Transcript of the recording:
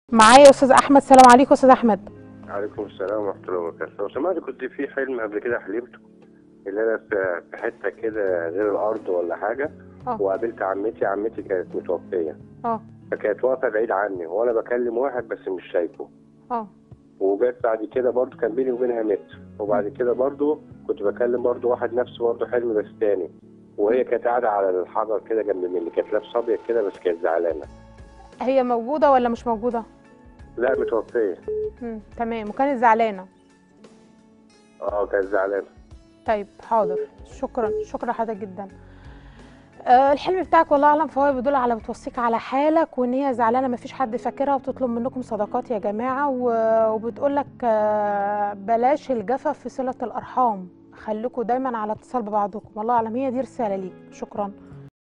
معايا استاذ احمد السلام عليكم استاذ احمد عليكم السلام ورحمة الله وبركاته لو سمحت كنت في حلم قبل كده حلمته اللي أنا في في حتة كده غير الأرض ولا حاجة اه وقابلت عمتي عمتي كانت متوفية اه فكانت واقفة بعيد عني وأنا بكلم واحد بس مش شايفه اه وجت بعد كده برضو كان بيني وبينها متر وبعد كده برضو كنت بكلم برضو واحد نفسه برضو حلم بس تاني وهي كانت قاعدة على الحجر كده جنب مني كانت لابسة أبيض كده بس كانت زعلانة هي موجوده ولا مش موجوده لا متوفية مم. تمام وكانت زعلانه اه كانت زعلانة طيب حاضر شكرا شكرا حضرتك جدا آه الحلم بتاعك والله اعلم فهو بيدل على بتوصيك على حالك وان هي زعلانه ما فيش حد فاكرها وبتطلب منكم صدقات يا جماعه و- وبتقول لك آه بلاش الجفا في صله الارحام خليكم دايما على اتصال ببعضكم والله اعلم هي دي رساله ليك شكرا